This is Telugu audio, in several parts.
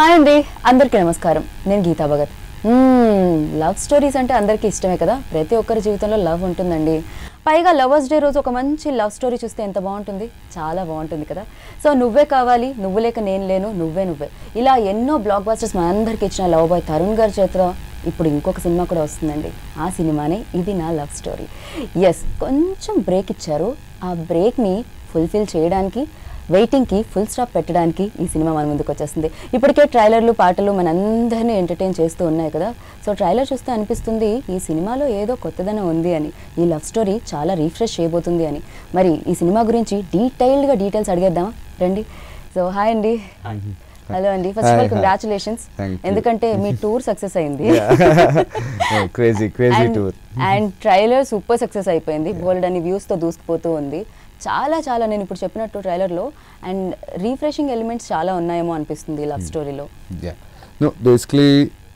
హాయ్ అండి అందరికీ నమస్కారం నేను గీతా భగత్ మ్మ్, లవ్ స్టోరీస్ అంటే అందరికీ ఇష్టమే కదా ప్రతి ఒక్కరి జీవితంలో లవ్ ఉంటుందండి పైగా లవర్స్ డే రోజు ఒక మంచి లవ్ స్టోరీ చూస్తే ఎంత బాగుంటుంది చాలా బాగుంటుంది కదా సో నువ్వే కావాలి నువ్వు లేక నేను లేను నువ్వే నువ్వే ఇలా ఎన్నో బ్లాక్ బాస్టర్స్ మనందరికీ ఇచ్చిన లవ్ బాయ్ తరుణ్ గారి చేతిలో ఇప్పుడు ఇంకొక సినిమా కూడా వస్తుందండి ఆ సినిమానే ఇది నా లవ్ స్టోరీ ఎస్ కొంచెం బ్రేక్ ఇచ్చారు ఆ బ్రేక్ని ఫుల్ఫిల్ చేయడానికి వెయిటింగ్కి ఫుల్ స్టాప్ పెట్టడానికి ఈ సినిమా మన ముందుకు వచ్చేస్తుంది ఇప్పటికే ట్రైలర్లు పాటలు మనందరినీ ఎంటర్టైన్ చేస్తూ ఉన్నాయి కదా సో ట్రైలర్ చూస్తే అనిపిస్తుంది ఈ సినిమాలో ఏదో కొత్తదనం ఉంది అని ఈ లవ్ స్టోరీ చాలా రీఫ్రెష్ చేయబోతుంది అని మరి ఈ సినిమా గురించి డీటెయిల్డ్గా డీటెయిల్స్ అడిగేద్దామా రండి సో హాయ్ అండి హలో అండి first of Hi, all hi. Congratulations Thank you. ఎందుకంటే మీ టూర్ సక్సెస్ అయింది crazy crazy tour and trailer super success అయిపోయింది బోల్డ్ అని వ్యూస్ తో దూసుకుపోతూ ఉంది చాలా చాలా నేను ఇప్పుడు చెప్పినట్టు ట్రైలర్ లో అండ్ రీఫ్రెషింగ్ ఎలిమెంట్స్ చాలా ఉన్నాయేమో అనిపిస్తుంది లవ్ స్టోరీలో యా నో బేసిక్లీ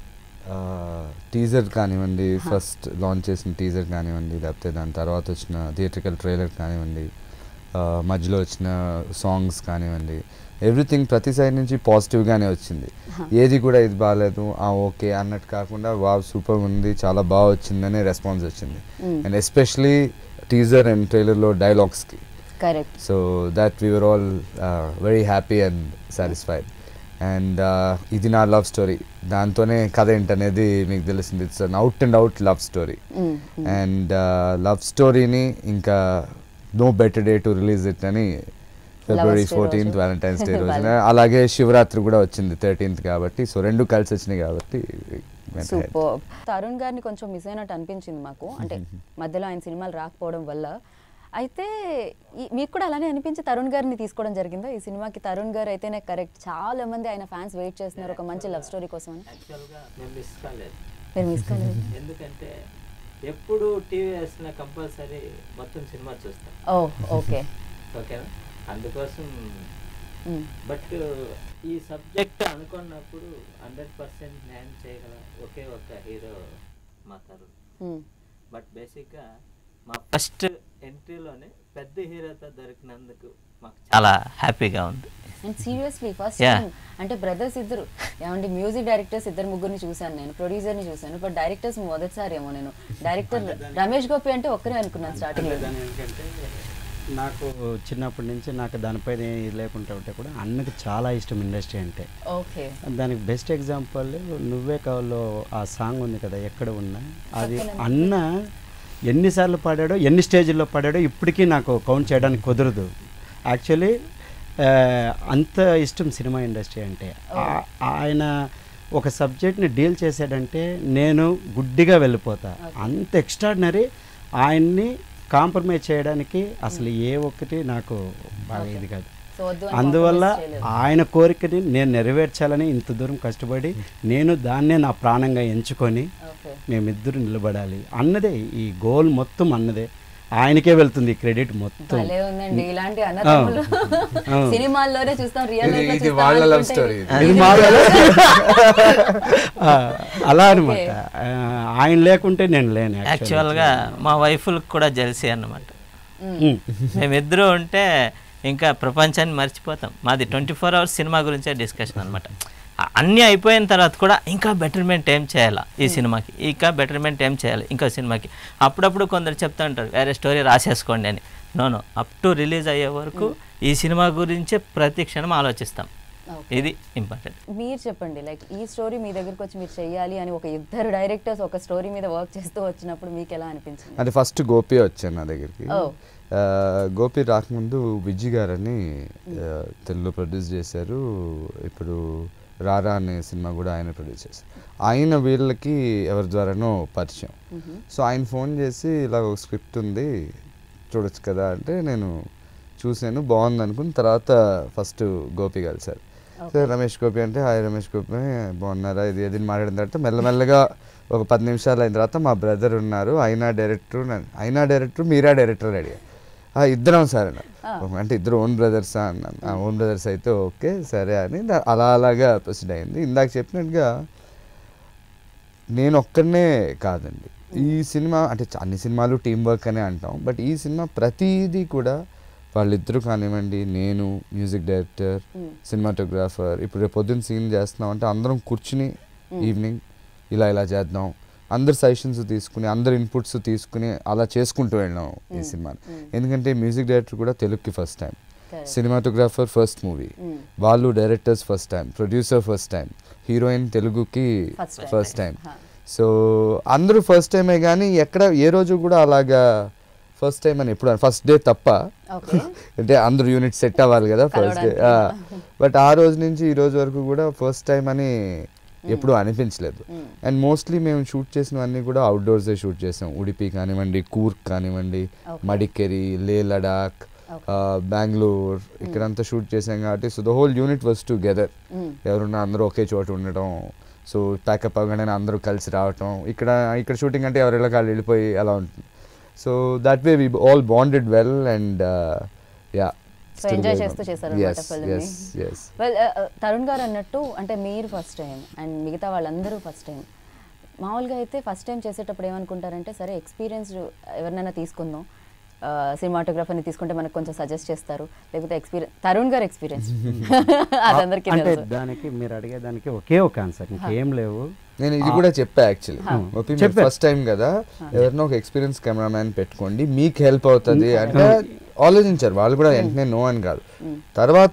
టీజర్ కానివ్వండి ఫస్ట్ లాంచ్ చేసిన టీజర్ కానివ్వండి లేకపోతే దాని తర్వాత వచ్చిన థియేట్రికల్ ట్రైలర్ కానివ్వండి ఆ, మధ్యలో వచ్చిన సాంగ్స్ కానివ్వండి ఎవ్రీథింగ్ ప్రతి సైడ్ నుంచి పాజిటివ్గానే వచ్చింది ఏది కూడా ఇది బాగాలేదు ఆ ఓకే అన్నట్టు కాకుండా వావ్ సూపర్ ఉంది చాలా బాగా వచ్చిందనే రెస్పాన్స్ వచ్చింది Mm. And especially teaser and ట్రైలర్లో డైలాగ్స్కి correct so that we were all very happy and satisfied and Idi నా లవ్ స్టోరీ దాంతోనే కథ ఏంటనేది మీకు తెలిసింది it's an out and out love story and love స్టోరీని ఇంకా no better day to release it అని ఫిబ్రవరి Day ఫోర్టీన్త్ రోజు. వ్యాలంటైన్స్ డే రోజున Valentine. అలాగే శివరాత్రి కూడా వచ్చింది థర్టీన్త్ కాబట్టి సో రెండు కలిసి వచ్చినాయి కాబట్టి went ahead. సూపర్ తరుణ్ గారిని కొంచెం మిస్ అయినట్టు అనిపించింది మాకు అంటే మధ్యలో ఆయన సినిమాలు రాకపోవడం వల్ల అయితే ఈ- మీకు కూడా అలానే అనిపించి తరుణ్ గారిని తీసుకోవడం జరిగిందా ఈ సినిమాకి తరుణ్ గారు అయితేనే కరెక్ట్ చాలా మంది ఆయన ఫ్యాన్స్ వెయిట్ చేస్తున్నారు ఒక మంచి లవ్ స్టోరీ కోసం అని యాక్చువల్గా మేము మిస్ కాలేదు మీరు మిస్ కాలేదు ఎందుకంటే ఎప్పుడు టీవీ వేసిన కంపల్సరీ మొత్తం సినిమా చూస్తాం ఓ ఓకే ఓకేనా అందుకోసం బట్ ఈ సబ్జెక్ట్ అనుకున్నప్పుడు హండ్రెడ్ పర్సెంట్ న్యాయం చేయగల ఒకే ఒక హీరో మా తరుణ్ బట్ బేసిక్గా మా ఫస్ట్ ఎంట్రీలోనే పెద్ద హీరోతో దొరికినందుకు మాకు చాలా హ్యాపీగా ఉంది and seriously first Yeah. Time అంటే బ్రదర్స్ ఇద్దరు ఏమంటే మ్యూజిక్ డైరెక్టర్స్ ఇద్దరు ముగ్గురిని చూశాను నేను ప్రొడ్యూసర్ని చూశాను బట్ డైరెక్టర్స్ మొదటిసారి ఏమో నేను డైరెక్టర్ రమేష్ గోపి అంటే ఒక్కరే అనుకున్నాను స్టార్టింగ్ లో దాని ఏంటంటే నాకు చిన్నప్పటి నుంచి నాకు దానిపైన ఇది లేకుండా ఉంటే కూడా అన్నకి చాలా ఇష్టం ఇండస్ట్రీ అంటే ఓకే దానికి బెస్ట్ ఎగ్జాంపుల్ నువ్వే కావాలో ఆ సాంగ్ ఉంది కదా ఎక్కడ ఉన్నా అది అన్న ఎన్నిసార్లు పాడాడో ఎన్ని స్టేజ్ల్లో పాడాడో ఇప్పటికీ నాకు కౌంట్ చేయడానికి కుదరదు యాక్చువల్లీ అంత ఇష్టం సినిమా ఇండస్ట్రీ అంటే ఆ- ఆయన ఒక సబ్జెక్ట్ని డీల్ చేశాడంటే నేను గుడ్డిగా వెళ్ళిపోతా అంత ఎక్స్ట్రాడినరీ ఆయన్ని కాంప్రమైజ్ చేయడానికి అసలు ఏ ఒక్కటి నాకు బాగా ఇది కాదు సో వద్దు అని అందువల్ల compromise చేయలేదు. ఆయన కోరికని నేను నెరవేర్చాలని ఇంత దూరం కష్టపడి నేను దాన్నే నా ప్రాణంగా ఎంచుకొని ఓకే మేమిద్దరు నిలబడాలి అన్నదే ఈ గోల్ మొత్తం అన్నదే ఆయనకే వెళ్తుంది ఈ క్రెడిట్ మొత్తం భలే ఉందండి ఇలాంటి అన్నదమ్ములు ఆ. సినిమాల్లోనే చూస్తాం రియల్ ఇది- లైఫ్ లో ఇది చూస్తాం వాళ్ళ love అనుకుంటే story. ఇది మా ఆ, అలా అనమాట ఆయన లేకుంటే నేను లేను యాక్చువల్గా మా వైఫ్లకు కూడా జెల్సీ అన్నమాట మేమిద్దరూ ఉంటే ఇంకా ప్రపంచాన్ని మర్చిపోతాం మాది ట్వంటీ ఫోర్ అవర్స్ సినిమా గురించే డిస్కషన్ అనమాట అన్నీ అయిపోయిన తర్వాత కూడా ఇంకా బెటర్మెంట్ ఏం చేయాలా ఈ సినిమాకి ఇంకా బెటర్మెంట్ ఏం చేయాలి ఇంకో సినిమాకి అప్పుడప్పుడు కొందరు చెప్తా ఉంటారు వేరే స్టోరీ రాసేసుకోండి అని నో అప్ టు రిలీజ్ అయ్యే వరకు ఈ సినిమా గురించే ప్రతి క్షణం ఆలోచిస్తాం Okay. ఇది ఇంపార్టెంట్ మీరు చెప్పండి లైక్ ఈ స్టోరీ మీ దగ్గరకు వచ్చి మీరు చెయ్యాలి అని ఒక ఇద్దరు డైరెక్టర్స్ ఒక స్టోరీ మీద వర్క్ చేస్తూ వచ్చినప్పుడు మీకు ఎలా అనిపించింది అంటే ఫస్ట్ గోపి వచ్చాను నా దగ్గరికి Oh. ఆ, గోపి రాకముందు విజ్జి గారని ఆ, తెలుగులో ప్రొడ్యూస్ చేశారు ఇప్పుడు రారా అనే సినిమా కూడా ఆయన ప్రొడ్యూస్ చేశారు ఆయన వీళ్ళకి ఎవరి ద్వారానో పరిచయం సో ఆయన ఫోన్ చేసి ఇలా ఒక స్క్రిప్ట్ ఉంది చూడొచ్చు కదా అంటే నేను చూశాను బాగుంది అనుకుని తర్వాత ఫస్ట్ గోపి కలిశారు సో రమేష్ గోపి అంటే హాయ్ రమేష్ గోపి బాగున్నారా ఇది ఏది మాట్లాడిన తర్వాత మెల్లమెల్లగా ఒక పది నిమిషాలు అయిన తర్వాత మా బ్రదర్ ఉన్నారు అయినా డైరెక్టర్ అయినా డైరెక్టర్ మీరా డైరెక్టర్ అడిగారు "ఆ, ఇద్దరం సార్ అన్నారు అంటే ఇద్దరు ఓన్ బ్రదర్సా అన్నాను ఆ ఓన్ బ్రదర్స్ అయితే ఓకే సరే అని దా- అలా అలాగా ప్రొసీడ్ అయింది ఇందాక చెప్పినట్టుగా నేను ఒక్కడనే కాదండి ఈ సినిమా అంటే చ- అన్ని సినిమాలు టీం వర్క్ అనే అంటాం బట్ ఈ సినిమా ప్రతిదీ కూడా వాళ్ళిద్దరూ కానివ్వండి నేను మ్యూజిక్ డైరెక్టర్ సినిమాటోగ్రాఫర్ ఇప్పుడు రేపు పొద్దున్న సీన్ చేస్తున్నాం అంటే అందరం కూర్చుని ఈవినింగ్ ఇలా ఇలా చేద్దాం అందరు సజెషన్స్ తీసుకుని అందరు ఇన్పుట్స్ తీసుకుని అలా చేసుకుంటూ వెళ్ళాం ఈ సినిమాని ఎందుకంటే మ్యూజిక్ డైరెక్టర్ కూడా తెలుగుకి first time Correct. Cinematographer first movie Mm. వాళ్ళు directors first time producer first time heroine తెలుగుకి First time. First time Huh. So అందరూ ఫస్ట్ టైమే కానీ ఎక్కడ ఏ రోజు కూడా అలాగా ఫస్ట్ టైం అని ఎప్పుడు ఫస్ట్ డే తప్ప ఓకే అంటే అందరూ యూనిట్ సెట్ అవ్వాలి కదా ఫస్ట్ డే కలవడానికి. బట్ ఆ రోజు నుంచి ఈ రోజు వరకు కూడా ఫస్ట్ టైం అని ఎప్పుడూ అనిపించలేదు అండ్ మోస్ట్లీ మేము షూట్ చేసినవన్నీ కూడా అవుట్డోర్సే షూట్ చేసాం ఉడిపి కానివ్వండి కూర్గ్ కానివ్వండి Okay. మడికేరి లే లడాక్ బెంగళూరు ఇక్కడంతా షూట్ చేసాం కాబట్టి so the whole unit was together ఎవరున్నా అందరూ ఒకే చోట ఉండటం సో ప్యాకప్ అవ్వగానే అందరూ కలిసి రావటం ఇక్కడ ఇక్కడ షూటింగ్ అంటే ఎవరిలో కాళ్ళు వెళ్ళిపోయి అలా ఉంటుంది so that way we all bonded well and yeah So enjoy చేస్తూ చేశారన్నమాట film ని. ఎస్ ఎస్ వెల్ తరుణ్ గారు అన్నట్టు అంటే మీరు ఫస్ట్ టైం అండ్ మిగతా వాళ్ళందరూ ఫస్ట్ టైం మామూలుగా అయితే ఫస్ట్ టైం చేసేటప్పుడు ఏమనుకుంటారంటే సరే ఎక్స్పీరియన్స్ ఎవరినైనా తీసుకుందాం సినిమాటోగ్రఫర్ని తీసుకుంటే మనకు కొంచెం సజెస్ట్ చేస్తారు లేకపోతే ఎక్స్పీరియన్స్ తరుణ్ గారు ఎక్స్పీరియన్స్ అది అందరికీ అంటే తెలుసు దానికి మీరు అడిగేదానికి ఒకే ఒక ఆన్సర్ ఇంకేం లేవు నేను ఇది కూడా చెప్పా యాక్చువల్లీ చెప్పా. ఫస్ట్ టైం కదా ఎవరినో ఒక ఎక్స్పీరియన్స్ కెమెరామ్యాన్ పెట్టుకోండి మీకు హెల్ప్ అవుతుంది అంటే ఆలోచించారు వాళ్ళు కూడా వెంటనే నో అని కాదు తర్వాత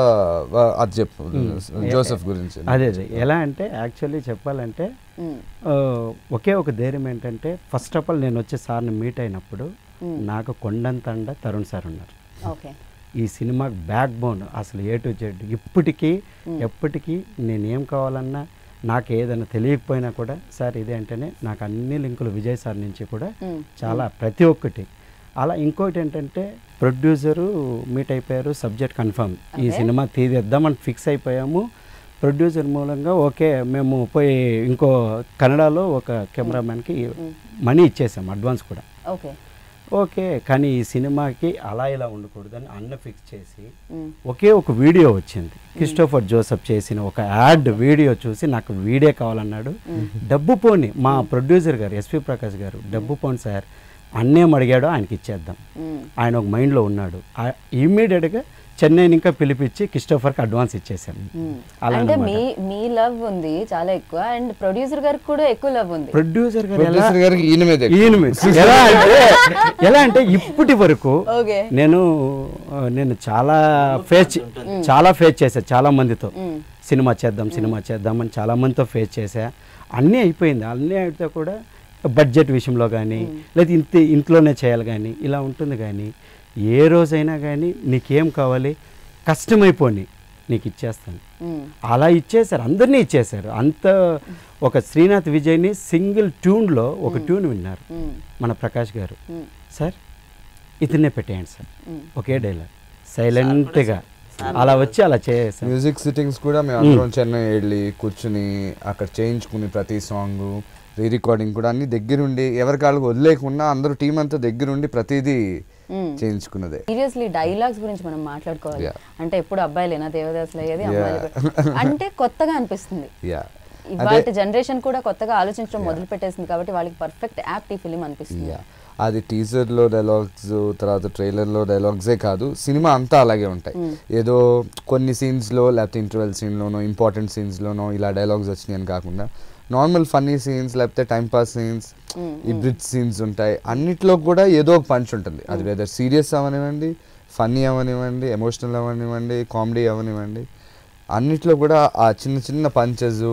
వా- అది చెప్పు జోసెఫ్ గురించి అదే అదే ఎలా అంటే యాక్చువల్లీ చెప్పాలంటే మ్మ్. ఆ, ఒకే ఒక ధైర్యం ఏంటంటే ఫస్ట్ ఆఫ్ ఆల్ నేను వచ్చి సార్ని మీట్ అయినప్పుడు నాకు కొండంత అండ తరుణ్ సార్ ఉన్నారు ఓకే ఈ సినిమాకి బ్యాక్ బోన్ అసలు ఏ టు జెడ్ ఇప్పటికీ ఎప్పటికీ నేను ఏం కావాలన్నా నాకు ఏదైనా తెలియకపోయినా కూడా సార్ ఇదే అంటేనే నాకు అన్ని లింకులు విజయ్ సార్ నుంచి కూడా మ్మ్. చాలా ప్రతి ఒక్కటి అలా ఇంకోటి ఏంటంటే ప్రొడ్యూసరు మీట్ అయిపోయారు సబ్జెక్ట్ కన్ఫర్మ్ ఈ Okay. సినిమా తీదేద్దామని ఫిక్స్ అయిపోయాము ప్రొడ్యూసర్ మూలంగా ఓకే మేము పోయి ఇంకో కన్నడలో ఒక కెమెరామ్యాన్కి మనీ ఇచ్చేసాం అడ్వాన్స్ కూడా ఓకే ఓకే కానీ ఈ సినిమాకి అలా ఇలా ఉండకూడదని అన్న ఫిక్స్ చేసి మ్మ్. ఒకే ఒక వీడియో వచ్చింది క్రిస్టోఫర్ జోసెఫ్ చేసిన ఒక యాడ్ వీడియో చూసి నాకు వీడియో కావాలన్నాడు డబ్బు పోని మా ప్రొడ్యూసర్ గారు ఎస్పి ప్రకాష్ గారు డబ్బు పోని సార్ అన్నేం అడిగాడో ఆయనకి ఇచ్చేద్దాం మ్మ్. ఆయన ఒక మైండ్లో ఉన్నాడు ఇమ్మీడియట్గా చెన్నైని ఇంకా పిలిపించి క్రిస్టోఫర్కి అడ్వాన్స్ ఇచ్చేసాను మ్మ్. అలా అంటే అన్నమాట. మీ మీ లవ్ ఉంది చాలా ఎక్కువ అండ్ ప్రొడ్యూసర్ గారికి కూడా ఎక్కువ లవ్ ఉంది ప్రొడ్యూసర్ గారు ఎలా ప్రొడ్యూసర్ గారికి ఈయన మీద ఎక్కువ. ఈయన మీద. ఎలా అంటే ఎలా అంటే ఇప్పటి వరకు ఓకే నేను ఆ, నేను చాలా ఫేస్ చాలా ఫేస్ చేశా చాలా మందితో మ్మ్. సినిమా చేద్దాం సినిమా చేద్దామని చాలా మందితో ఫేస్ చేశా అన్నీ అయిపోయింది అన్నీ అయితే కూడా బడ్జెట్ విషయంలో కానీ లేదా ఇంత ఇంట్లోనే చేయాలి కానీ ఇలా ఉంటుంది కానీ ఏ రోజైనా కానీ నీకేం కావాలి కష్టమైపోని నీకు ఇచ్చేస్తాను మ్మ్. అలా ఇచ్చేశారు అందరినీ ఇచ్చేశారు అంత ఒక శ్రీనాథ్ విజయ్ని సింగిల్ ట్యూన్లో ఒక ట్యూన్ విన్నారు మ్మ్. మన ప్రకాష్ గారు మ్మ్. సార్ ఇతనే పెట్టేయండి సార్ మ్మ్. ఒకే డైలాగ్ సైలెంట్గా అలా వచ్చి అలా చేసాం మ్యూజిక్ సిట్టింగ్స్ కూడా మేము అందరం చెన్నై వెళ్ళి కూర్చుని అక్కడ చేయించుకుని ప్రతి సాంగ్ రీ రికార్డింగ్ కూడా అన్ని దగ్గరుండి ఎవరి కాళ్ళకు వదిలేకుండా అందరూ టీం అంతా దగ్గరుండి ప్రతిదీ మ్మ్. చేయించుకున్నదే సీరియస్లీ డైలాగ్స్ గురించి మనం మాట్లాడుకోవాలి Yeah. అంటే ఎప్పుడు అబ్బాయిలేనా దేవదాసులు అయ్యేది Yeah. అమ్మాయిలు కూడా. అంటే కొత్తగా అనిపిస్తుంది యా ఇవాళ జనరేషన్ కూడా కొత్తగా ఆలోచించడం మొదలు పెట్టేసింది కాబట్టి వాళ్ళకి పర్ఫెక్ట్ యాప్ట్ ఈ ఫిలిం అనిపిస్తుంది యా అది టీజర్లో డైలాగ్స్ తర్వాత ట్రైలర్లో డైలాగ్సే కాదు సినిమా అంతా అలాగే ఉంటాయి ఏదో కొన్ని సీన్స్లో లేకపోతే ఇంటర్వెల్ సీన్లోనో ఇంపార్టెంట్ సీన్స్లోనో ఇలా డైలాగ్స్ వచ్చినాయి అని కాకుండా నార్మల్ ఫన్నీ సీన్స్ లేకపోతే టైం పాస్ సీన్స్ ఈ బ్రిడ్జ్ సీన్స్ ఉంటాయి అన్నిట్లో కూడా ఏదో ఒక పంచ్ ఉంటుంది అది వెదర్ సీరియస్ అవనివ్వండి ఫన్నీ అవనివ్వండి ఎమోషనల్ అవనివ్వండి కామెడీ అవనివ్వండి అన్నిట్లో కూడా ఆ చిన్న చిన్న పంచెస్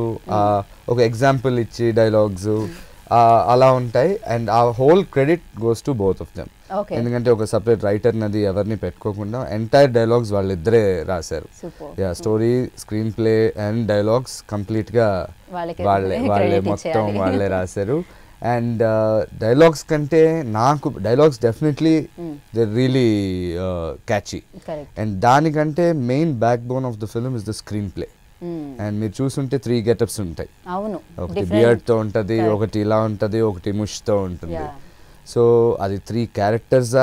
ఒక ఎగ్జాంపుల్ ఇచ్చి డైలాగ్స్ అలా ఉంటాయి అండ్ ఆ whole credit goes to both of them Okay. ఎందుకంటే ఒక సపరేట్ రైటర్ నది ఎవరిని పెట్టుకోకుండా ఎంటైర్ డైలాగ్స్ వాళ్ళిద్దరే రాశారు super yeah story screenplay and dialogues complete గా వాళ్ళకే వాళ్ళే credit వాళ్ళే మొత్తం ఇచ్చేయాలి. వాళ్ళే రాశారు అండ్ డైలాగ్స్ కంటే నాకు dialogues definitely they really catchy correct and దానికంటే main backbone of the film is the screenplay and మీరు చూసుంటే త్రీ గెటప్స్ ఉంటాయి అవును ఒకటి Different. బియర్డ్ తో ఉంటది Correct. ఒకటి ఇలా ఉంటది ఒకటి ముష్ తో ఉంటుంది Yeah. సో అది త్రీ క్యారెక్టర్సా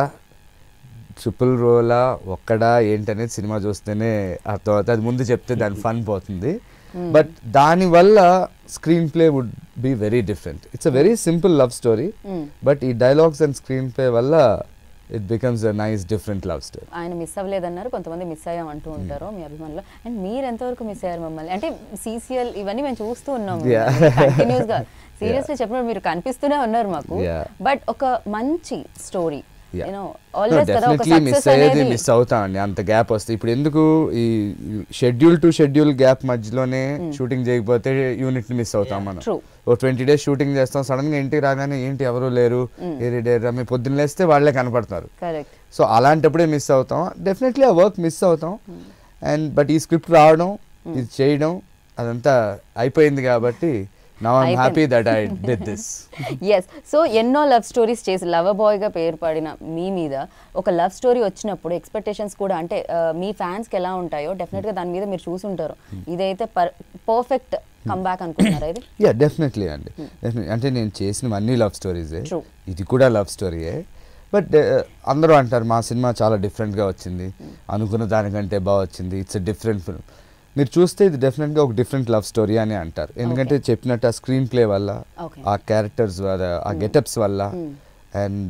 ట్రిపుల్ రోలా ఒక్కడా ఏంటనేది సినిమా చూస్తేనే అర్థం అవుతుంది అది ముందు చెప్తే దాని ఫన్ పోతుంది బట్ దానివల్ల screenplay would be very different it's a very simple love story Mm. But ఈ డైలాగ్స్ అండ్ స్క్రీన్ ప్లే వల్ల it becomes a nice different love story ఆయన మిస్ అవ్వలేదన్నారు కొంతమంది మిస్ అయ్యాం అంటూ ఉంటారు మీ అభిమానులు అండ్ మీరు ఎంతవరకు మిస్ అయ్యారు మమ్మల్ని అంటే సీసీఎల్ ఇవన్నీ మేము చూస్తూ ఉన్నాం Yeah. కంటిన్యూస్ గా సీరియస్లీ చెప్పినప్పుడు మీరు కనిపిస్తూనే ఉన్నారు మాకు Yeah. బట్ ఒక మంచి స్టోరీ Yeah. యూనో ఆల్వేస్ కదా ఒక డెఫినెట్లీ మిస్ సక్సెస్ అయ్యేది అనేది మిస్ అవుతామండి అంత గ్యాప్ వస్తే ఇప్పుడు ఎందుకు ఈ షెడ్యూల్ టు షెడ్యూల్ గ్యాప్ మధ్యలోనే షూటింగ్ చేయకపోతే యూనిట్ ని మిస్ అవుతాం మనం True. ఓ ట్వంటీ డేస్ షూటింగ్ చేస్తాం సడన్ గా ఇంటికి రాగానే ఏంటి ఎవరు లేరు ఏరి డేరా మీ పొద్దున్న లేస్తే వాళ్ళే కనపడతారు కరెక్ట్ సో అలాంటప్పుడే మిస్ అవుతాం డెఫినెట్లీ ఆ వర్క్ మిస్ అవుతాం అండ్ బట్ ఈ స్క్రిప్ట్ రావడం ఇది చేయడం అదంతా అయిపోయింది కాబట్టి now I'm happy that I did this yes so ఎన్నో లవ్ స్టోరీస్ చేసి లవర్ బాయ్గా పేరు పడిన మీ మీద ఒక లవ్ స్టోరీ వచ్చినప్పుడు ఎక్స్పెక్టేషన్స్ కూడా అంటే ఆ, మీ ఫ్యాన్స్కి ఎలా ఉంటాయో డెఫినెట్గా దాని మీద మీరు చూసుంటారు ఇదైతే పర్ఫెక్ట్ కమ్బ్యాక్ అనుకుంటున్నారా ఇది యా డెఫినెట్లీ అండి Definitely. అంటే నేను చేసినవన్నీ లవ్ స్టోరీసే True. ఇది కూడా లవ్ స్టోరీయే బట్ అందరూ అంటారు మా సినిమా చాలా డిఫరెంట్గా వచ్చింది అనుకున్న దానికంటే బాగా వచ్చింది ఇట్స్ డిఫరెంట్ ఫిల్మ్ మీరు చూస్తే ఇది డెఫినెట్గా ఒక డిఫరెంట్ లవ్ స్టోరీ అని అంటారు ఎందుకంటే చెప్పినట్టు ఆ స్క్రీన్ ప్లే వల్ల Okay. ఆ క్యారెక్టర్స్ వల్ల ఆ గెటప్స్ వల్ల అండ్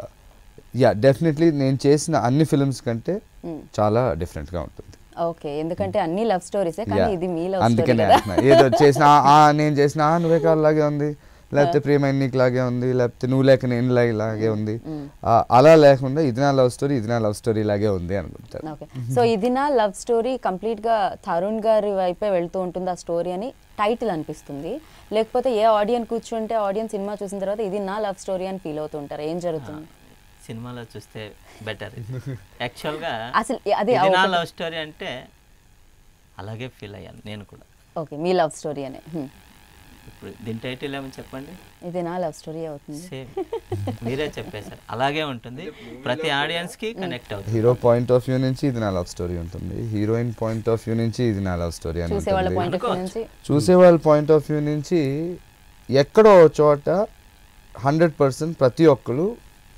యా డెఫినెట్లీ నేను చేసిన అన్ని ఫిల్మ్స్ కంటే చాలా డిఫరెంట్గా ఉంటుంది ఓకే ఎందుకంటే అన్ని లవ్ స్టోరీసే కానీ Yeah. ఇది మీ లవ్ స్టోరీ అందుకనే కదా అంటున్నా. ఏదో చేసిన ఆ, ఆ, నేను చేసిన ఆ, నువ్వే కాలాగే ఉంది లేకపోతే ప్రేమ నీకు లాగే ఉంది లేకపోతే నువ్వు లేక నేను లాగే లాగే ఉంది ఆ, అలా లేకుండా ఇది నా లవ్ స్టోరీ ఇది నా లవ్ స్టోరీ లాగే ఉంది అనుకుంటారు ఓకే సో ఇది నా లవ్ స్టోరీ కంప్లీట్ గా తరుణ్ గారి వైపే వెళ్తూ ఉంటుంది ఆ స్టోరీ అని టైటిల్ అనిపిస్తుంది లేకపోతే ఏ ఆడియన్స్ కూర్చుంటే ఆడియన్స్ సినిమా చూసిన తర్వాత ఇది నా లవ్ స్టోరీ అని ఫీల్ అవుతూ ఉంటారు ఏం జరుగుతుంది సినిమాలో చూస్తే బెటర్ యాక్చువల్గా అసలు అదే ఇది నా ఒకటి- లవ్ స్టోరీ అంటే అలాగే ఫీల్ అయ్యాను నేను కూడా ఓకే మీ లవ్ స్టోరీ అనే హ్మ్. ఇప్పుడు దీని టైటిల్ ఏమని చెప్పండి ఇది నా లవ్ స్టోరీ అవుతుంది సేమ్ మీరే చెప్పేశారు అలాగే ఉంటుంది ప్రతి ఆడియన్స్ కి కనెక్ట్ అవుతుంది హీరో పాయింట్ ఆఫ్ వ్యూ నుంచి ఇది నా లవ్ స్టోరీ ఉంటుంది హీరోయిన్ పాయింట్ ఆఫ్ వ్యూ నుంచి ఇది నా లవ్ స్టోరీ అని చూసే వాళ్ళ ఉంటుంది పాయింట్ ఆఫ్ వ్యూ నుంచి చూసే వాళ్ళ పాయింట్ ఆఫ్ వ్యూ నుంచి ఎక్కడో ఓ చోట హండ్రెడ్ పర్సెంట్ ప్రతి ఒక్కరు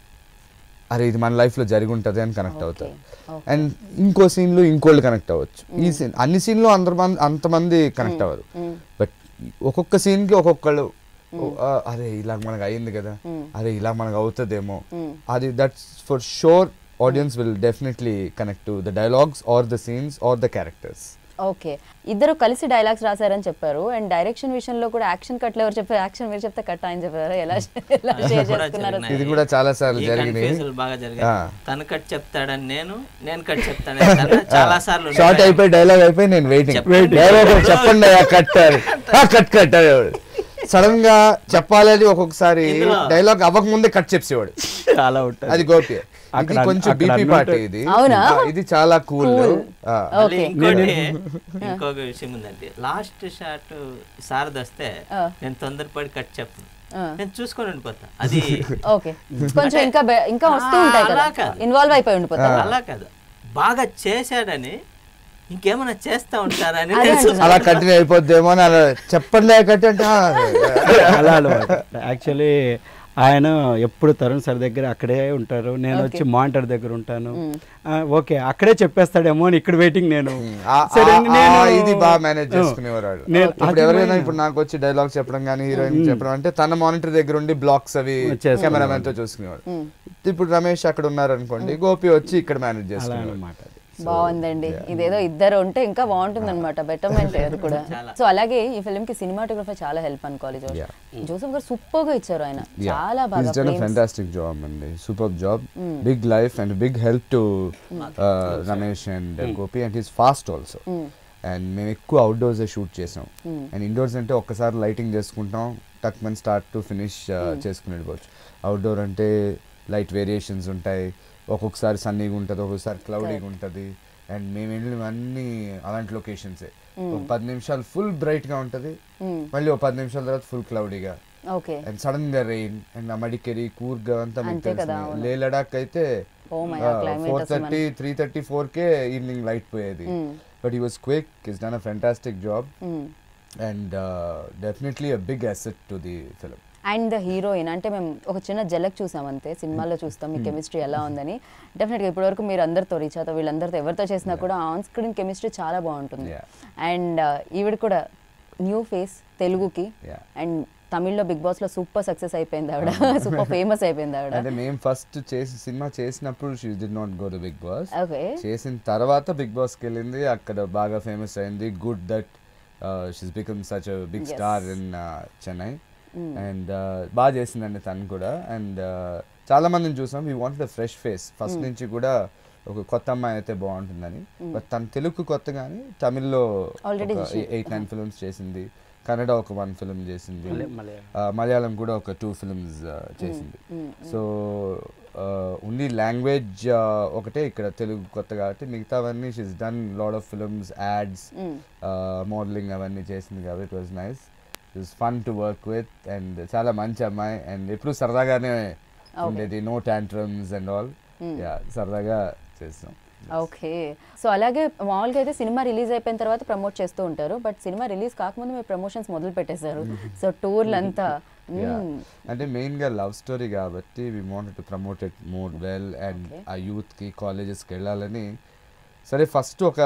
అరే ఇది మన లైఫ్లో జరిగి ఉంటుంది అని కనెక్ట్ అవుతారు okay. అండ్ ఇంకో సీన్లో ఇంకోళ్ళు కనెక్ట్ అవ్వచ్చు ఈ సీన్ అన్ని సీన్లో అంతమంది అంతమంది కనెక్ట్ అవ్వరు బట్ ఒక్కొక్క సీన్కి ఒక్కొక్కళ్ళు ఓ, ఆ, అరే ఇలా మనకు అయింది కదా అరే ఇలా మనకు అవుతుందేమో అది that's for sure audience will definitely connect to the dialogues or the scenes or the characters okay ఇద్దరు కలిసి డైలాగ్స్ రాశారని చెప్పారు అండ్ డైరెక్షన్ విషయంలో కూడా యాక్షన్ కట్లు ఎవరు చెప్పారు యాక్షన్ మీరు చెప్తే కట్ ఆయన చెప్పారు ఎలా ఎలా షేర్ కూడా చేసుకున్నారు జరిగినాయి. ఇది కూడా చాలా సార్లు ఈ జరిగినాయి confusal బాగా జరిగాయి ఆ. తను కట్ చెప్తాడని నేను నేను కట్ చెప్తానని తను చాలా సార్లు షార్ట్ అయిపోయి డైలాగ్ అయిపోయి నేను వెయిటింగ్ చెప్పండి. డైలాగ్ చెప్పండి కట్ కట్ కట్ సడన్ గా చెప్పాలని ఒక్కొక్కసారి ఇందులో- డైలాగ్ అవ్వక ముందే కట్ చెప్పేవాడు అలా ఉంటుంది అది గోపి ఇది అక్కడ- కొంచెం అక్కడ బీపీ అన్నట్టు- పార్టీ ఇది అవునా? ఆ, ఇది చాలా కూల్ Cool. మళ్ళీ ఓకే ఇంకోటి ఇంకొక విషయం ఉందండి లాస్ట్ షాట్ సారథ్ వస్తే ఆ. నేను తొందరపడి కట్ చెప్పను ఆ. నేను చూసుకొని ఉండిపోతా అది ఓకే కొంచెం ఇంకా బె- ఇంకా వస్తూ ఆ, ఉంటాయి అలా కదా కాదు. ఇన్వాల్వ్ అయిపోయి ఉండిపోతారు అలా కాదు బాగా చేశాడని ఇంకేమైనా చేస్తా ఉంటారని అదే నేను అంటున్నా. అలా కంటిన్యూ అయిపోద్దేమో అని అలా చెప్పండి కట్ అంటే ఆ, అలా అలవాటు యాక్చువల్లీ ఆయన ఎప్పుడు తరుణ్ సార్ దగ్గర అక్కడే ఉంటారు నేను వచ్చి మానిటర్ దగ్గర ఉంటాను ఆ, ఓకే అక్కడే చెప్పేస్తాడేమో అని ఇక్కడ వెయిటింగ్ నేను ఆ, సరే ఆ, నేను ఆ, ఇది బాగా మేనేజ్ చేసుకునేవారు వాళ్ళు. నేను- ఇప్పుడు అది ఎవరైనా నేను- ఇప్పుడు నాకు వచ్చి డైలాగ్ చెప్పడం కానీ హీరోయిన్ చెప్పడం అంటే తన మానిటర్ దగ్గర ఉండి బ్లాక్స్ అవి చేసుకునేవాడు. కెమెరామెన్ తో చూసుకునేవాడు ఇప్పుడు రమేష్ అక్కడ ఉన్నారు అనుకోండి గోపి వచ్చి ఇక్కడ మేనేజ్ అలా చేసుకునేవాడు అనమాట బాగుందండి ఇదేదో ఇద్దరు ఉంటే ఇంకా బాగుంటుంది అనమాట బెటర్మెంట్ అది కూడా సో అలాగే ఈ ఫిల్మ్ కి సినిమాటోగ్రఫర్ చాలా హెల్ప్ అనుకోవాలి జోసెఫ్ Yeah. జోసెఫ్ గారు సూపర్ గా ఇచ్చారు ఆయన చాలా బాగా He's done a frames. fantastic job అండి super job big life and big help to Ramesh and Gopi and he's fast also and మేము ఎక్కువ అవుట్డోర్స్ షూట్ చేసాం అండ్ ఇండోర్స్ అంటే ఒక్కసారి లైటింగ్ చేసుకుంటాం టక్ మన స్టార్ట్ టు ఫినిష్ చేసుకుని వెళ్ళిపోవచ్చు అవుట్డోర్ అంటే లైట్ వేరియేషన్స్ ఉంటాయి ఒక్కొక్కసారి సన్నీగా ఉంటుంది ఒక్కొక్కసారి క్లౌడీగా ఉంటుంది అండ్ మేము వెళ్ళినవన్నీ అలాంటి లొకేషన్సే ఒక పది నిమిషాలు ఫుల్ బ్రైట్గా ఉంటుంది మళ్ళీ ఒక పది నిమిషాల తర్వాత ఫుల్ క్లౌడీగా ఓకే అండ్ సడన్ గా రెయిన్ అండ్ మడికేరి కూర్గ్ అంతా మీకు అంతే కదా, తెలిసిందే. అవును. లే లడాక్ అయితే Oh my God, climate four అసలు థర్టీ త్రీ థర్టీ ఫోర్ కే ఈవినింగ్ లైట్ పోయేది but he was quick is done a fantastic job and definitely a big asset to the film and the heroine అంటే మేము ఒక చిన్న జలక్ చూసాం అంతే సినిమాలో చూస్తాం మీ కెమిస్ట్రీ ఎలా ఉందని డెఫినెట్గా ఇప్పటివరకు మీరు అందరితో రీచాతో వీళ్ళందరితో ఎవరితో చేసినా కూడా ఆన్ స్క్రీన్ కెమిస్ట్రీ చాలా బాగుంటుంది Yeah. అండ్ ఈవిడ కూడా న్యూ ఫేస్ తెలుగుకి Yeah. అండ్ తమిళ్లో బిగ్ బాస్ లో సూపర్ సక్సెస్ అయిపోయింది ఆవిడ సూపర్ ఫేమస్ అయిపోయింది ఆవిడ అంటే మేము ఫస్ట్ చేసి సినిమా చేసినప్పుడు she did not go to Bigg Boss okay చేసిన తర్వాత బిగ్ బాస్కి వెళ్ళింది అక్కడ బాగా ఫేమస్ అయింది good that she's become such big Yes. Star in Chennai and బాగా చేసిందండి తను కూడా అండ్ చాలా మందిని చూసాం we want the fresh face first నుంచి కూడా ఒక కొత్త అమ్మాయి అయితే బాగుంటుందని బట్ తను తెలుగు కొత్త కానీ తమిళ్లో Already she- eight nine films చేసింది కన్నడ ఒక వన్ ఫిల్మ్ చేసింది మలయాళం. ఆ, మలయాళం కూడా ఒక టూ ఫిల్మ్స్ చేసింది సో ఓన్లీ లాంగ్వేజ్ ఒకటే ఇక్కడ తెలుగు కొత్త కాబట్టి మిగతావన్నీ she's done lot of films ads modelling అవన్నీ చేసింది కాబట్టి it was nice it was fun to work with and చాలా మంచి అమ్మాయి అండ్ ఎప్పుడు సరదాగానే ఉండేది no tantrums and all yeah సరదాగా చేస్తాం ఓకే సో అలాగే మామూలుగా అయితే సినిమా రిలీజ్ అయిపోయిన తర్వాత ప్రమోట్ చేస్తూ ఉంటారు బట్ సినిమా రిలీజ్ కాకముందు మీరు ప్రమోషన్స్ మొదలు పెట్టేశారు సో టూర్లు అంతా Yeah. మ్మ్. అంటే మెయిన్ గా లవ్ స్టోరీ కాబట్టి we wanted to promote it more well and Okay. ఆ యూత్ కి కాలేజెస్ కి వెళ్ళాలని సరే ఫస్ట్ ఒక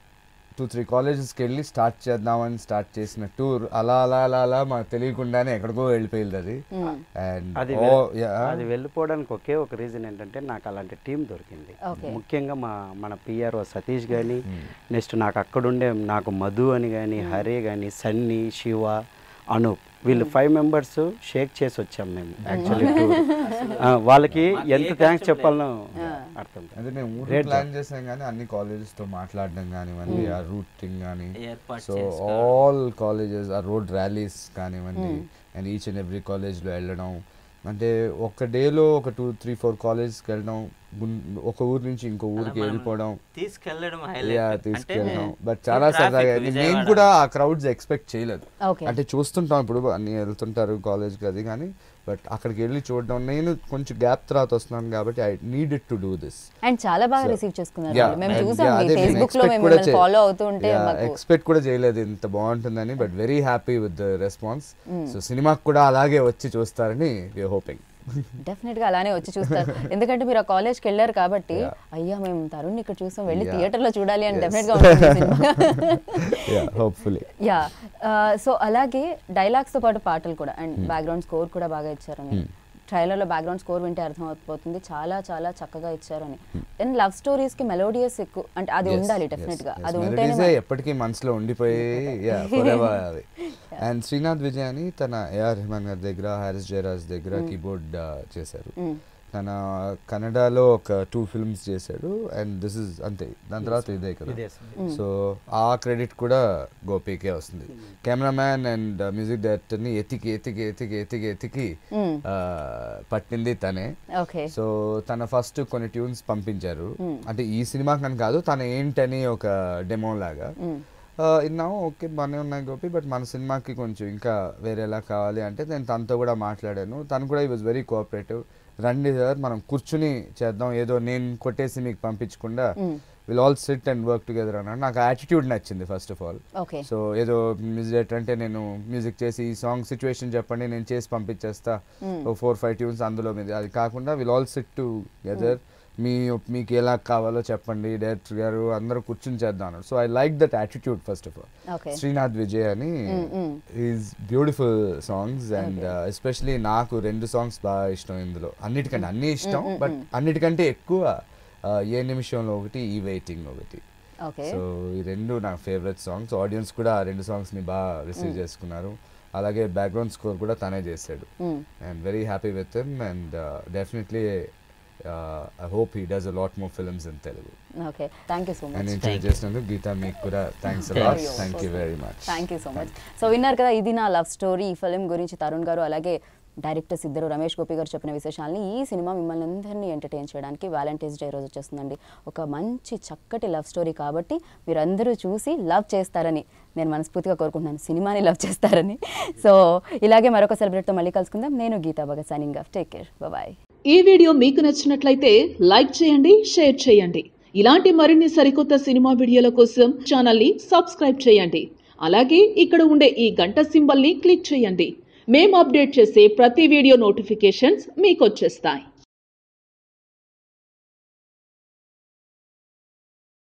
టూ త్రీ కాలేజెస్కి వెళ్ళి స్టార్ట్ చేద్దామని స్టార్ట్ చేసిన టూర్ అలా అలా అలా అలా మాకు తెలియకుండానే ఎక్కడికో వెళ్ళిపోయింది అది అండ్ అది ఓ వెల్- అది వెళ్ళిపోవడానికి ఒకే ఒక రీజన్ ఏంటంటే నాకు అలాంటి టీం దొరికింది Okay. ముఖ్యంగా మా మన పిఆర్ఓ సతీష్ కానీ నెక్స్ట్ నాకు అక్కడుండే నాకు మధు అని కానీ హరే కానీ సన్నీ శివ అనూప్ వీళ్ళు ఫైవ్ మెంబర్స్ షేక్ చేసి వచ్చాం మేము యాక్చువల్లీ వాళ్ళకి ఎంత థ్యాంక్స్ చెప్పాలనో అర్థం కాదు. అంటే మేము ఊరు Great ప్లాన్ చేసాం కానీ అన్ని colleges తో మాట్లాడడం కానివ్వండి ఆ రూటింగ్ కానీ ఏర్పాటు సో చేసుకోవడం. ఆల్ కాలేజెస్ ఆ రోడ్ ర్యాలీస్ కానివ్వండి అండ్ ఈచ్ అండ్ ఎవ్రీ కాలేజ్లో వెళ్ళడం అంటే ఒక డేలో ఒక టూ త్రీ ఫోర్ కాలేజ్కి వెళ్ళడం గున్- ఒక ఊరు నుంచి ఇంకో ఊరికి మనం వెళ్ళిపోవడం తీసుకెళ్ళడం యా highlight. తీసుకెళ్ళడం అంటే బట్ చాలా traffic సరదాగా అయింది. నేను విజయవాడ. కూడా ఆ క్రౌడ్స్ ఎక్స్పెక్ట్ చేయలేదు ఓకే అంటే చూస్తుంటాం ఇప్పుడు అన్ని వెళ్తుంటారు కాలేజ్కి అది కానీ బట్ అక్కడికి వెళ్ళి చూడడం నేను కొంచెం గ్యాప్ తర్వాత వస్తున్నాను కాబట్టి I needed to do this and చాలా బాగా So, రిసీవ్ చేసుకున్నారు Yeah, వాళ్ళు. మేము and చూసాం yeah, మీ అదే నేను ఫేస్బుక్ లో expect మేము కూడా మిమ్మల్ని చే- ఫాలో అవుతూ ఉంటే Yeah, మాకు ఎక్స్పెక్ట్ కూడా చేయలేదు ఇంత బాగుంటుందని but very happy with the response so సినిమాకి కూడా అలాగే వచ్చి చూస్తారని వీఆర్ హోపింగ్ డెఫినెట్ గా అలానే వచ్చి చూస్తారు ఎందుకంటే మీరు ఆ కాలేజ్కి వెళ్ళారు కాబట్టి Yeah. అయ్యా మేము తరుణ్ ఇక్కడ చూసాం వెళ్ళి Yeah. థియేటర్ లో చూడాలి అని Yes. డెఫినెట్ గా ఉంటుంది సినిమా యా హోప్ఫుల్లీ యా సో అలాగే డైలాగ్స్ తో పాటు పాటలు కూడా అండ్ బ్యాక్గ్రౌండ్ స్కోర్ కూడా బాగా ఇచ్చారని ట్రైలర్ లో బ్యాక్గ్రౌండ్ స్కోర్ వింటే అర్థం అవుతుంది చాలా చాలా చక్కగా ఇచ్చారని అండ్ లవ్ స్టోరీస్ కి మెలోడియస్ ఎక్కువ అంటే అది ఉండాలి డెఫినెట్ గా అది ఉంటేనే మెలడీసే ఎప్పటికీ మనసులో ఉండిపోయి యా forever అవి అండ్ శ్రీనాథ్ విజయ్ అని తన ఏఆర్ రెహమాన్ గారి దగ్గర హారిస్ జయరాజ్ దగ్గర కీబోర్డ్ చేశారు తన కన్నడలో ఒక టూ ఫిల్మ్స్ చేశాడు అండ్ దిస్ ఇస్ అంతే దాని తర్వాత ఇదే కదా ఇదే సో ఆ క్రెడిట్ కూడా గోపీకే వస్తుంది కెమెరామ్యాన్ అండ్ మ్యూజిక్ డైరెక్టర్ని ఎతికి ఎతికి ఎతికి ఎతికి ఎతికి ఆ, పట్టింది తనే ఓకే సో తన ఫస్ట్ కొన్ని ట్యూన్స్ పంపించారు అంటే ఈ సినిమా కానీ కాదు తన ఏంటని ఒక డెమో లాగా ఆ, విన్నాం ఓకే బాగానే ఉన్నాయి గోపి బట్ మన సినిమాకి కొంచెం ఇంకా వేరేలా కావాలి అంటే నేను తనతో కూడా మాట్లాడాను తను కూడా ఈ వాజ్ వెరీ కోఆపరేటివ్ రండి సార్ మనం కూర్చుని చేద్దాం ఏదో నేను కొట్టేసి మీకు పంపించకుండా will all sit and work together అన్నాడు నాకు యాటిట్యూడ్ నచ్చింది first of all okay so ఏదో మ్యూజిక్ అంటే నేను మ్యూజిక్ చేసి ఈ సాంగ్ సిచ్యువేషన్ చెప్పండి నేను చేసి పంపించేస్తా ఓ ఫోర్ ఫైవ్ ట్యూన్స్ అందులో మీద అది కాకుండా will all sit together మీ మీకు ఎలా కావాలో చెప్పండి డైరెక్టర్ గారు అందరూ కూర్చుని చేద్దాం అన్నాడు so I like that attitude first of all okay Srinath Vijay అని is beautiful songs and especially నాకు రెండు సాంగ్స్ బాగా ఇష్టం ఇందులో అన్నిటికంటే అన్ని ఇష్టం బట్ అన్నిటికంటే ఎక్కువ ఆ, ఏ నిమిషంలో ఒకటి ఈ వెయిటింగ్ ఒకటి ఓకే సో ఈ రెండు నా ఫేవరెట్ సాంగ్స్ ఆడియన్స్ కూడా ఆ రెండు సాంగ్స్ ని బాగా రిసీవ్ చేసుకున్నారు అలాగే బ్యాక్గ్రౌండ్ స్కోర్ కూడా తనే చేశాడు and very happy with him and definitely I hope he does a lot more films in Telugu okay thank you so and much interview చేసినందుకు గీత మీకు కూడా thanks Thank a lot you. Thank you very much thank you so much so విన్నారు కదా ఇది నా లవ్ స్టోరీ ఈ ఫిలిం గురించి తరుణ్ గారు అలాగే డైరెక్టర్స్ ఇద్దరు రమేష్ గోపి గారు చెప్పిన విశేషాలని ఈ సినిమా మిమ్మల్ని అందరినీ ఎంటర్టైన్ చేయడానికి వ్యాలంటైన్స్ డే రోజు వచ్చేస్తుందండి ఒక మంచి చక్కటి లవ్ స్టోరీ కాబట్టి మీరందరూ చూసి లవ్ చేస్తారని నేను మనస్ఫూర్తిగా కోరుకుంటున్నాను సినిమాని లవ్ చేస్తారని సో ఇలాగే మరొక సెలబ్రేట్తో మళ్ళీ కలుసుకుందాం నేను Geetha Bhagat signing off take care bye ఈ వీడియో మీకు నచ్చినట్లయితే లైక్ చేయండి షేర్ చేయండి ఇలాంటి మరిన్ని సరికొత్త సినిమా వీడియోల కోసం ఛానల్ ని సబ్స్క్రైబ్ చేయండి అలాగే ఇక్కడ ఉండే ఈ గంట సింబల్ ని క్లిక్ చేయండి మేము అప్డేట్ చేసే ప్రతి వీడియో నోటిఫికేషన్స్ మీకు వచ్చేస్తాయి